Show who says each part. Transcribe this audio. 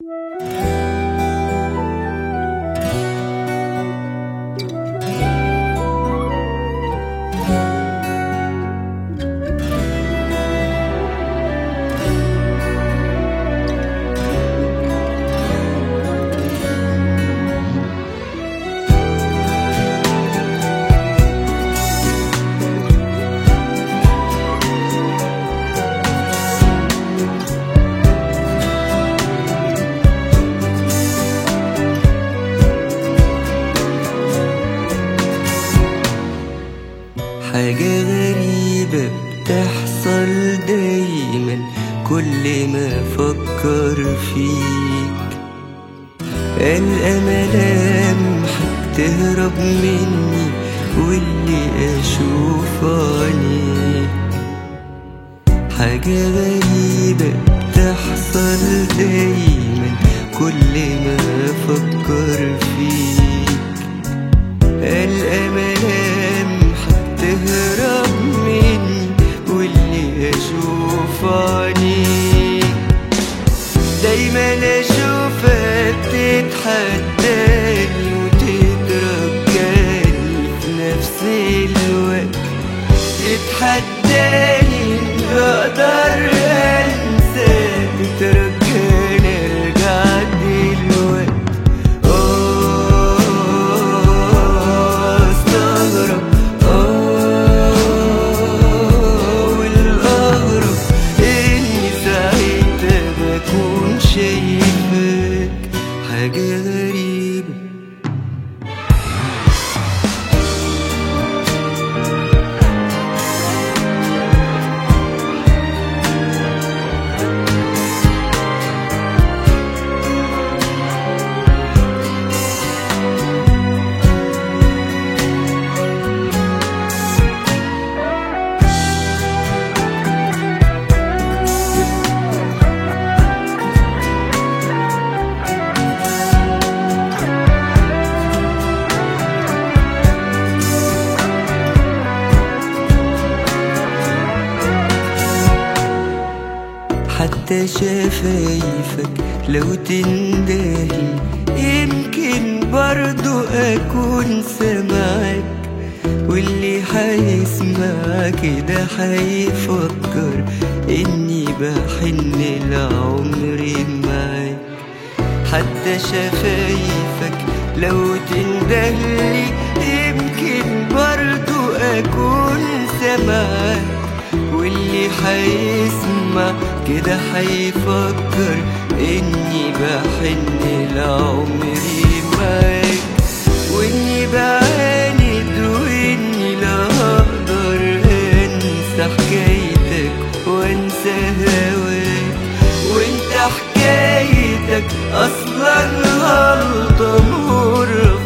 Speaker 1: حاجة غريبة بتحصل دايما كل ما أفكر فيك ألقى ملامحك تهرب مني واللي أشوف عينيك حاجة غريبة بتحصل دايما كل ما أفكر فيك ألقى ملامحك تهرب مني واللي أشوف عينيك دايما أشوفك تتحداني وتترجاني في نفس الوقت تتحداني إن أقدر أنساك ترجاني أرجع دلوقتي آه أستغرب آه والأغرب إني ساعتها بكون شايفك حاجة غريبة حتى شفايفك لو تندهي يمكن برضو أكون سمعك واللي حيسمع كده حيفكر إني بحن لعمري معاك حتى شفايفك لو تندهلي يمكن برضو أكون سمعك واللي حيسمع كده حيفكر إني بحن لعمري معاك وإني بعاند وإني لا هقدر أنسى حكايتك وأنسى هواك وإنت حكايتك أصلا غلطة مرة